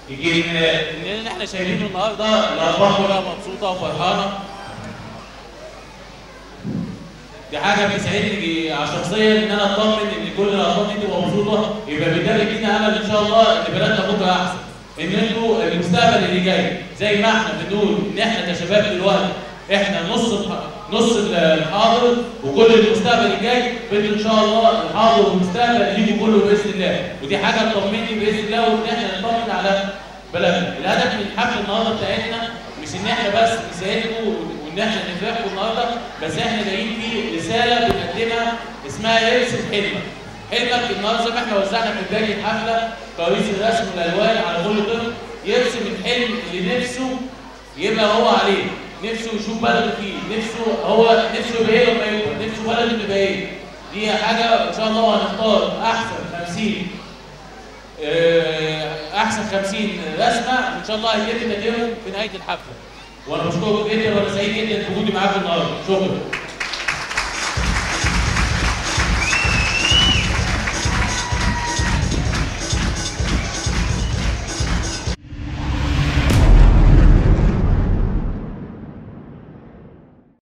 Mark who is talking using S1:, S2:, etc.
S1: يجي ان احنا شايفين النهارده الاطفال كلها مبسوطه وفرحانه دي حاجه بتسعدني شخصيا ان انا اطمن ان كل الاطفال دي تبقى مبسوطه يبقى بيدرك لينا امل ان شاء الله ان بلدنا بكره احسن ان انتوا المستقبل اللي جاي زي ما احنا بنقول ان احنا كشباب دلوقتي احنا نص نص الحاضر وكل المستقبل الجاي بدنا ان شاء الله الحاضر والمستقبل يجي كله باذن الله ودي حاجه تطمني باذن الله وان احنا نطمن على بلدنا الهدف من الحفله النهارده بتاعتنا مش ان احنا بس نساعدكم وان احنا نفرحكم النهارده بس احنا جايين في رساله بنقدمها اسمها ارسم حلمك حلمك النهارده زي ما احنا وزعنا في بدايه الحفله كراسي الرسم والالوان على كل طفل يرسم الحلم اللي نفسه يبقى هو عليه نفسه يشوف بلده فيه نفسه هو نفسه يبقى ايه لما يكبر نفسه بلده تبقى ايه دي حاجه ان شاء الله هنختار احسن 50 احسن 50 رسمه ان شاء الله هيتم تقديمهم في نهايه الحفله وانا بشكركم جدا وانا سعيد جدا بوجودي معاكم النهارده شكرا